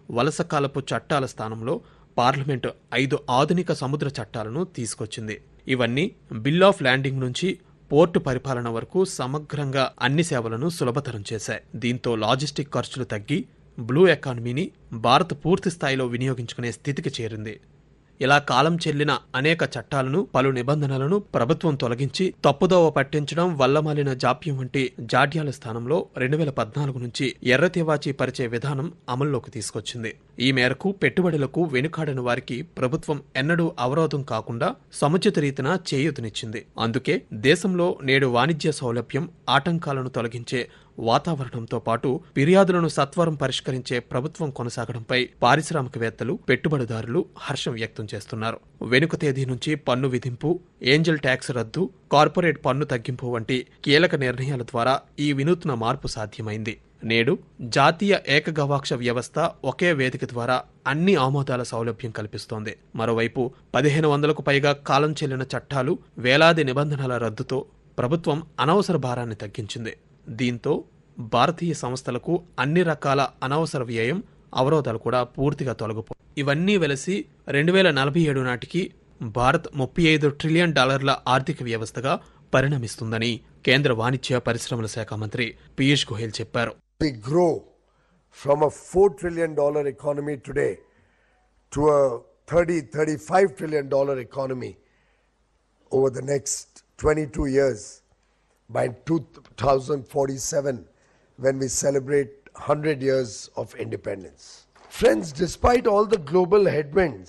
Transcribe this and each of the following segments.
వలసకాలపు చట్టాల స్థానంలో పార్లమెంటు ఐదు ఆధునిక సముద్ర చట్టాలను తీసుకొచ్చింది ఇవన్నీ బిల్ ఆఫ్ ల్యాండింగ్ నుంచి పోర్టు పరిపాలన వరకు సమగ్రంగా అన్ని సేవలను సులభతరం చేశాయి దీంతో లాజిస్టిక్ ఖర్చులు తగ్గి బ్లూ ఎకానమీని భారత్ పూర్తి స్థాయిలో వినియోగించుకునే స్థితికి చేరింది ఇలా కాలం చెల్లిన అనేక చట్టాలను పలు నిబంధనలను ప్రభుత్వం తొలగించి తప్పుదోవ పట్టించడం వల్లమాలిన జాప్యం వంటి జాడ్యాల స్థానంలో రెండు వేల పద్నాలుగు నుంచి ఎర్ర తివాచీ పరిచే విధానం అమల్లోకి తీసుకొచ్చింది ఈ మేరకు పెట్టుబడులకు వెనుకాడని వారికి ప్రభుత్వం ఎన్నడూ అవరోధం కాకుండా సముచిత రీతిన చేయూతనిచ్చింది అందుకే దేశంలో నేడు వాణిజ్య సౌలభ్యం ఆటంకాలను తొలగించే వాతావరణంతో పాటు ఫిర్యాదులను సత్వరం పరిష్కరించే ప్రభుత్వం కొనసాగడంపై పారిశ్రామికవేత్తలు పెట్టుబడిదారులు హర్షం వ్యక్తం చేస్తున్నారు వెనుక తేదీ నుంచి పన్ను విధింపు ఏంజల్ ట్యాక్స్ రద్దు కార్పొరేట్ పన్ను తగ్గింపు వంటి కీలక నిర్ణయాల ద్వారా ఈ వినూత్న మార్పు సాధ్యమైంది నేడు జాతీయ ఏకగవాక్ష వ్యవస్థ ఒకే వేదిక ద్వారా అన్ని ఆమోదాల సౌలభ్యం కల్పిస్తోంది మరోవైపు పదిహేను వందలకు పైగా కాలం చెల్లిన చట్టాలు వేలాది నిబంధనల రద్దుతో ప్రభుత్వం అనవసర భారాన్ని తగ్గించింది దీంతో భారతీయ సంస్థలకు అన్ని రకాల అనవసర వ్యయం అవరోధాలు కూడా పూర్తిగా తొలగిపో ఇవన్నీ వెలసి రెండు వేల నలభై ఏడు నాటికి భారత్ ముప్పై ఐదు ట్రిలియన్ డాలర్ల ఆర్థిక వ్యవస్థగా పరిణమిస్తుందని కేంద్ర వాణిజ్య పరిశ్రమల శాఖ మంత్రి పీయూష్ గోయల్ చెప్పారు We grow from a $4 trillion economy today to a 30, 35 trillion dollar economy over the next 22 years by 2047 when we celebrate 100 years of independence. Friends, despite all the global headwinds,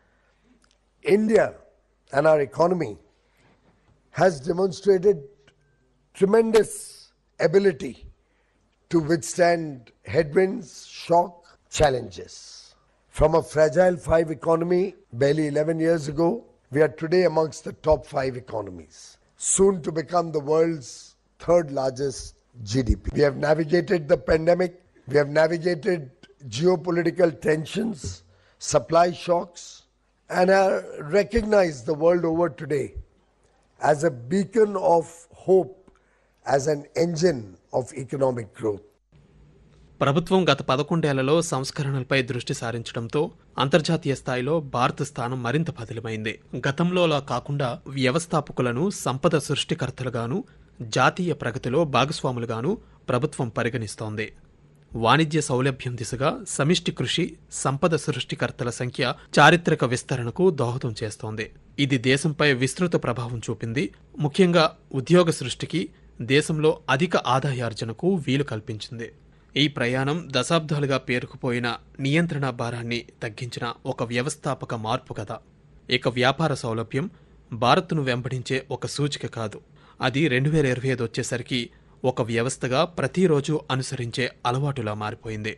India and our economy has demonstrated tremendous ability to withstand headwinds, shock, challenges. From a fragile five economy barely 11 years ago, we are today amongst the top five economies, soon to become the world's third largest GDP. We have navigated the pandemic, we have navigated geopolitical tensions, supply shocks, and are recognized the world over today as a beacon of hope, as an engine of economic growth. ప్రభుత్వం గత పదకొండేళ్లలో సంస్కరణలపై దృష్టి సారించడంతో అంతర్జాతీయ స్థాయిలో భారత స్థానం మరింత పదిలమైంది గతంలోలా కాకుండా వ్యవస్థాపకులను సంపద సృష్టికర్తలుగాను జాతీయ ప్రగతిలో భాగస్వాములుగాను ప్రభుత్వం పరిగణిస్తోంది వాణిజ్య సౌలభ్యం దిశగా సమిష్టి కృషి సంపద సృష్టికర్తల సంఖ్య చారిత్రక విస్తరణకు దోహదం చేస్తోంది ఇది దేశంపై విస్తృత ప్రభావం చూపింది ముఖ్యంగా ఉద్యోగ సృష్టికి దేశంలో అధిక ఆదాయార్జనకు వీలు కల్పించింది ఈ ప్రయాణం దశాబ్దాలుగా పేరుకుపోయిన నియంత్రణ భారాన్ని తగ్గించిన ఒక వ్యవస్థాపక మార్పు కథ ఇక వ్యాపార సౌలభ్యం భారత్ను వెంబడించే ఒక సూచిక కాదు అది రెండు వేల ఇరవై ఐదు వచ్చేసరికి ఒక వ్యవస్థగా ప్రతిరోజు అనుసరించే అలవాటులా మారిపోయింది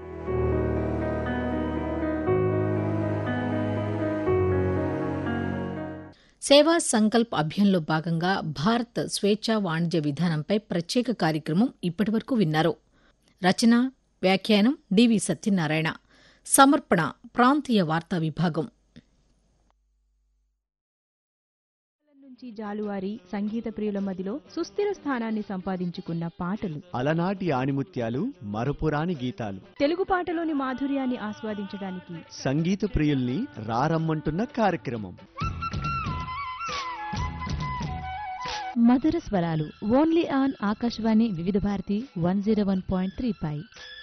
సేవా సంకల్ప్ అభియాన్లో భాగంగా భారత్ స్వేచ్ఛా వాణిజ్య విధానంపై ప్రత్యేక కార్యక్రమం ఇప్పటివరకు విన్నారు రచన వ్యాఖ్యానం డివి సత్యనారాయణ సమర్పణ ప్రాంతీయ వార్తా విభాగం నుంచి జాలువారి సంగీత ప్రియుల మదిలో సుస్థిర స్థానాన్ని సంపాదించుకున్న పాటలు అలనాటి ఆణిముత్యాలు మరపురాని గీతాలు తెలుగు పాటలోని మాధుర్యాన్ని ఆస్వాదించడానికి సంగీత ప్రియుల్ని రారమ్మంటున్న కార్యక్రమం మధుర స్వరాలు only on Akashvani Vividh Bharati one zero one point three pi